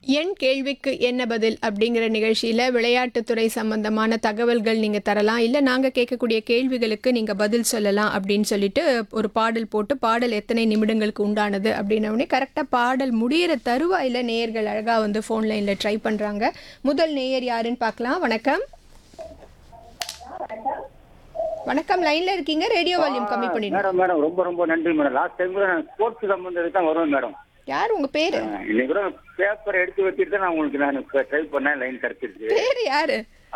என் கேள்விக்கு என்ன பதில் அப்படிங்கிற நிகழ்ச்சியில் விளையாட்டுத்துறை சம்பந்தமான தகவல்கள் நீங்கள் தரலாம் இல்லை நாங்கள் கேட்கக்கூடிய கேள்விகளுக்கு நீங்கள் பதில் சொல்லலாம் அப்படின்னு சொல்லிட்டு ஒரு பாடல் போட்டு பாடல் எத்தனை நிமிடங்களுக்கு உண்டானது அப்படின்னோடனே கரெக்டாக பாடல் முடியிற தருவாயில் நேயர்கள் அழகாக வந்து ஃபோன் லைனில் ட்ரை பண்ணுறாங்க முதல் நேயர் யாருன்னு பார்க்கலாம் வணக்கம் வணக்கம் லைனில் இருக்கீங்க ரேடியோ வால்யூம் கம்மி பண்ணிடுங்க மேடம் மேடம் ரொம்ப ரொம்ப நன்றி மேடம் லாஸ்ட் டைம் கூட நான் ஸ்போர்ட்ஸ் சம்பந்தத்துக்கு தான் வருவேன் மேடம் யார் உங்கள் பேர் அஹ் இன்னைக்கு கூட பேப்பர் எடுத்து வச்சுட்டு தான் நான் உங்களுக்கு நான் ட்ரை பண்ணேன் லைன் கிடைச்சிருச்சு பேர் யாரு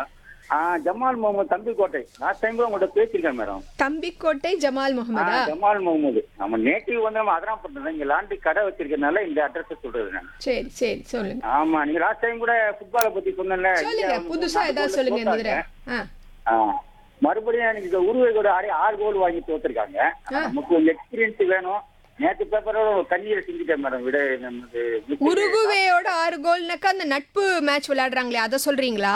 ஆ ஜமால் முகமது தம்பிக்கோட்டை லாஸ்ட் டைம் கூட உங்கள்கிட்ட பேசியிருக்கேன் மேடம் தம்பிக்கோட்டை ஜமால் ஆ, முகமதா ஜமால் முகமது நம்ம நேட்டிவ் வந்து நம்ம அதெல்லாம் பண்றோம் இங்க லாண்டி கடை வச்சிருக்கனால இந்த அட்ரஸ் சொல்றது நான் சரி சரி சொல்லுங்க ஆமா நீங்க லாஸ்ட் டைம் கூட ஃபுட்பாலை பத்தி சொன்னேன்ல சொல்லுங்க இந்தியா வந்து புதுசா நாலு ஏதாவது goal சொல்லுங்க இந்த தோத்தாங்க. தடவை ஆ ஆ. மறுபடியும் எனக்கு இந்த உருவை கூட ஆடி ஆறு கோல் வாங்கி தோத்துருக்காங்க நமக்கு கொஞ்சம் எக்ஸ்பீரியன்ஸ் வேணும் நேற்று பேப்பரோட கண்ணீரை செஞ்சுட்டேன் மேடம் விட நமக்கு மிஸ் உருகுவேயோட ஆறு கோல்னாக்கா அந்த நட்பு மேட்ச் விளையாடுறாங்களே அத சொல்றீங்களா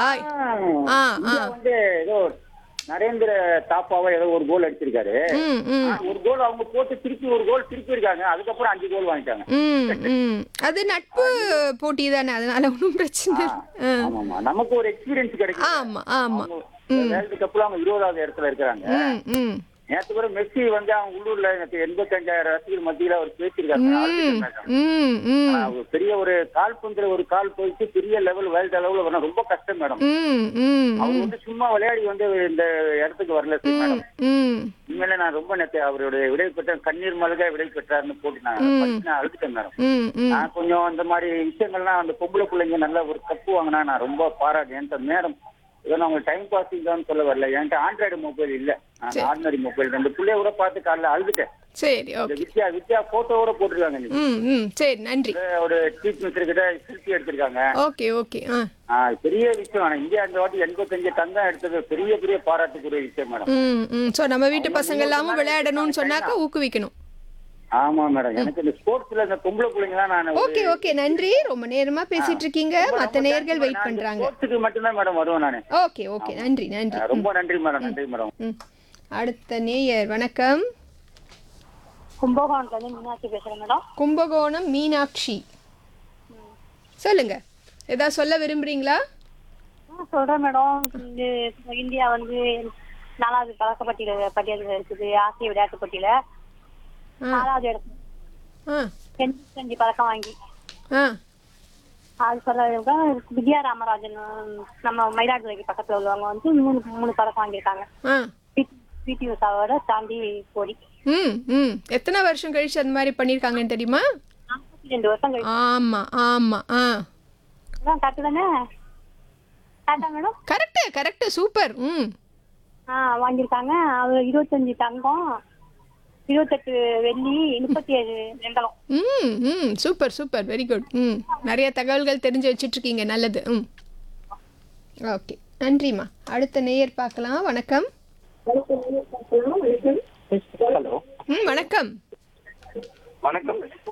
ஆ ஆ இந்தியா வந்து ஏதோ நரேந்திர தாப்பாவா ஏதோ ஒரு கோல் அடிச்சிருக்காரு ம் ம் ஆ, ஒரு கோல் அவங்க போட்டு திருப்பி ஒரு கோல் திருப்பி இருக்காங்க அதுக்கப்புறம் அஞ்சு கோல் வாங்கிட்டாங்க ம் ம் அது நட்பு போட்டி தானே அதனால ஒன்றும் பிரச்சனை இல்லை. ஆ. ஆமாமா நமக்கு ஒரு எக்ஸ்பீரியன்ஸ் கிடைக்கும் ஆமா ஆமா வேர்ல்டு கப்ல அவங்க இருபதாவது இடத்துல இருக்கிறாங்க ம் ம் நேற்று கூட மெஸ்ஸி வந்து அவங்க உள்ளூர்ல எனக்கு எண்பத்தஞ்சாயிரம் ரசிகர் மத்தியில அவர் பேசியிருக்காங்க ம் ஆர்ஜென்டினா. ம் ம் ஆனா, ஒரு பெரிய ஒரு கால் பந்துல ஒரு கால் போயிட்டு பெரிய லெவல் வேர்ல்டு அளவுல வரணும் ரொம்ப கஷ்டம் மேடம் ம் ம் அவர் வந்து சும்மா விளையாடி வந்து இந்த இடத்துக்கு வரல மேடம் ம் உண்மையில நான் ரொம்ப நேத்து அவருடைய விடை பெற்ற கண்ணீர் மல்க விடை பெற்றாருன்னு போட்டு நான் படிச்சு நான் அழுதுட்டேன் மேடம் ம் ம் நான் கொஞ்சம் அந்த மாதிரி விஷயங்கள்லாம் அந்த பொம்பளை பிள்ளைங்க நல்ல ஒரு கப்பு வாங்கினா நான் ரொம்ப பாராட்டு என்கிட்ட மேடம் ஏதோ நான் உங்க டைம் பாசிங் தான் சொல்ல வரல என்கிட்ட ஆண்ட்ராய்டு மொபைல் இல்ல ஆர்டினரி மொபைல் ரெண்டு பிள்ளைய கூட பார்த்து காலைல அழுதுட்டேன் சரி இந்த ஓகே வித்யா வித்யா போட்டோவோட போட்டிருக்காங்க இன்னைக்கு. ம் ம் சரி நன்றி ஒரு சீஃப் மினிஸ்டர் கிட்ட செல்ஃபி எடுத்திருக்காங்க ஓகே ஓகே ஆ ஆ, பெரிய விஷயம் ஆனா இந்தியா இந்த வாட்டி எண்பத்தஞ்சு தங்கம் எடுத்தது பெரிய பெரிய பாராட்டுக்குரிய விஷயம் மேடம் ம் ம் ஸோ நம்ம வீட்டு பசங்க எல்லாமும் விளையாடணும்னு சொன்னாக்கா ஊக்குவிக்கணும் ஆமா மேடம் எனக்கு இந்த ஸ்போர்ட்ஸ்ல இந்த பொம்பளை பிள்ளைங்க தான் நான் ஒரு- ஓகே ஓகே நன்றி ரொம்ப நேரமா பேசிட்டு இருக்கீங்க மத்த நேயர்கள் வெயிட் பண்றாங்க ஸ்போர்ட்ஸுக்கு மட்டும்தான் மேடம் வருவேன் நானு ஓகே ஓகே நன்றி நன்றி ஆ, ரொம்ப நன்றி மேடம் நன்றி மேடம் ம் அடுத்த நேயர் வணக்கம் கும்பகோணத்துல இருந்து மீனாட்சி பேசுறேன் மேடம் கும்பகோணம் மீனாட்சி சொல்லுங்க ஏதாவது சொல்ல விரும்புறீங்களா ஆ, சொல்றேன் மேடம் இது இந்தியா வந்து நாலாவது பழக்க பட்டியல பட்டியலில் இருக்குது ஆசிய விளையாட்டு போட்டியில ஆ நாலாவது இடத்துல ஆ எண்பத்தஞ்சு பழக்கம் வாங்கி ஆ அது சொல்ல வித்யா ராமராஜன் நம்ம மயிலாடுதுறைக்கு பக்கத்துல உள்ளவங்க வந்து மூணு மூணு பழக்கம் வாங்கியிருக்காங்க ஆ பிடி உஷாவோட தாண்டி போடி ம் ம் எத்தனை வருஷம் கழிச்சு அந்த மாதிரி பண்ணியிருக்காங்கன்னு தெரியுமா நாற்பத்தி ரெண்டு வருஷம் கழிச்சு ஆமா ஆமா ஆ அதான் கரெக்டு தானே கரெக்டா மேடம் கரெக்டு கரெக்டு சூப்பர் ம் ஆ வாங்கியிருக்காங்க அது இருபத்தஞ்சு தங்கம் இருபத்தெட்டு வெள்ளி முப்பத்தி ஏழு வெங்கலம் ம் ம் சூப்பர் சூப்பர் வெரி குட் ம் நிறைய தகவல்கள் தெரிஞ்சு வச்சிட்டு இருக்கீங்க நல்லது ம் ஓகே நன்றிம்மா அடுத்த நேயர் பார்க்கலாம் வணக்கம் ஹலோ ம் வணக்கம் வணக்கம்